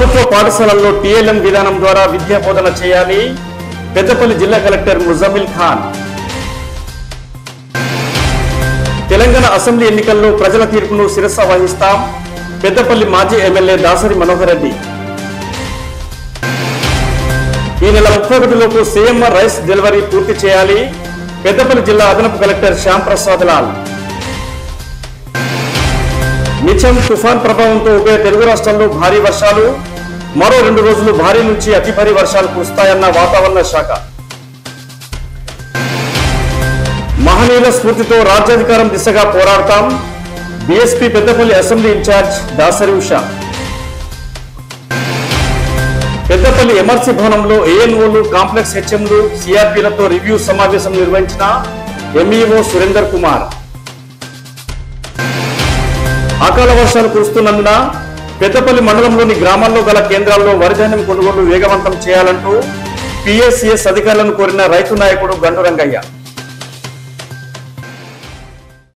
ప్రభుత్వ పాఠశాలల్లో టీఎల్ఎం విధానం ద్వారా విద్యా బోధన చేయాలి పెద్దపల్లి జిల్లా కలెక్టర్ ముజమిల్ ఖాన్ తెలంగాణ అసెంబ్లీ ఎన్నికల్లో ప్రజల తీర్పును శిరస వహిస్తాం పెద్దపల్లి మాజీ ఎమ్మెల్యే దాసరి మనోహర్ రెడ్డి ఈ నెల ముప్పై ఒకటిలోపు సీఎంఆర్ రైస్ డెలివరీ పూర్తి చేయాలి పెద్దపల్లి జిల్లా అదనపు కలెక్టర్ శ్యామ్ ప్రసాద్ లాల్ నిచం తుఫాన్ ప్రభావంతో ఉభయ తెలుగు రాష్ట్రాల్లో భారీ వర్షాలు మరో రెండు రోజులు భారీ నుంచి అతి భారీ వర్షాలు కురుస్తాయన్న వాతావరణ శాఖ మహనీయుల స్ఫూర్తితో రాజ్యాధికారం దిశగా పోరాడతాం BSP Peddapalli assembly incharge Dasari Usha Peddapalli MLC భవనంలో ఏఎన్ఓలు కాంప్లెక్స్ హెచ్ఎంలు సిఆర్పీలతో రివ్యూ సమావేశం నిర్వహించిన ఎంఈఓ సురేందర్ కుమార్ అకాల వర్షాలు కురుస్తున్నందున పెద్దపల్లి మండలంలోని గ్రామాల్లో గల కేంద్రాల్లో వరిధాన్యం కొనుగోలు వేగవంతం చేయాలంటూ పిఎస్సిఎస్ అధికారులను కోరిన రైతు నాయకుడు గండు రంగయ్య